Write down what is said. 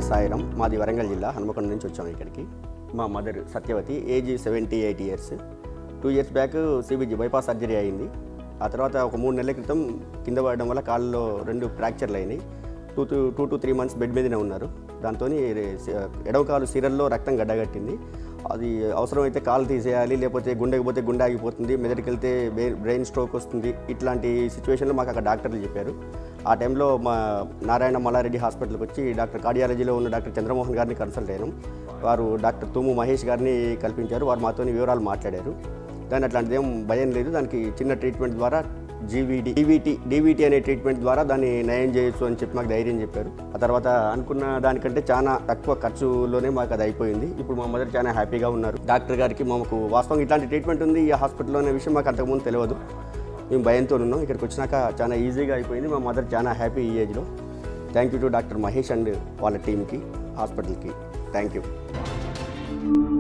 సాయిరం మాది వరంగల్ జిల్లా హనుమకొండ నుంచి వచ్చాము ఇక్కడికి మా mother Satyavati age seventy eight years two years back CBG bypass surgery అయింది ఆ తర్వాత ఒక మూడు నెలల క్రితం కింద పడడం వల్ల కాళ్ళలో రెండు ఫ్రాక్చర్లు అయినాయి two two two to three months bed మీదనే ఉన్నారు దాంతో ఎడవ కాలు సిరల్లో రక్తం గడ్డగట్టింది అది అవసరమైతే కాలు తీసేయాలి లేకపోతే గుండెకి పోతే గుండె ఆగిపోతుంది మెదడుకి వెళ్తే బ్రెయిన్ స్ట్రోక్ వస్తుంది ఇట్లాంటి సిచ్యువేషన్లో మాకు అక్కడ డాక్టర్లు చెప్పారు ఆ టైంలో మా నారాయణ మల్లారెడ్డి హాస్పిటల్కి వచ్చి డాక్టర్ కార్డియాలజీలో ఉన్న డాక్టర్ చంద్రమోహన్ గారిని కన్సల్ట్ అయ్యాను వారు డాక్టర్ తుమ్ము మహేష్ గారిని కల్పించారు వారు మాతో వివరాలు మాట్లాడారు దాని అట్లాంటిది ఏం భయం లేదు దానికి చిన్న ట్రీట్మెంట్ ద్వారా జీవీడి డీవీటీ డీవీటీ అనే ట్రీట్మెంట్ ద్వారా దాన్ని నయం చేయొచ్చు అని చెప్పి మాకు ధైర్యం చెప్పారు ఆ తర్వాత అనుకున్న దానికంటే చాలా తక్కువ ఖర్చులోనే మాకు అది అయిపోయింది ఇప్పుడు మా మదర్ చాలా హ్యాపీగా ఉన్నారు డాక్టర్ గారికి మాకు వాస్తవం ఇట్లాంటి ట్రీట్మెంట్ ఉంది ఈ హాస్పిటల్లో అనే విషయం మాకు అంతకుముందు తెలియదు మేము భయంతో ఉన్నాం ఇక్కడికి వచ్చినాక చాలా ఈజీగా అయిపోయింది మా మదర్ చాలా హ్యాపీ ఈ ఏజ్లో thank you to doctor Mahesh and వాళ్ళ టీంకి హాస్పిటల్కి థ్యాంక్ యూ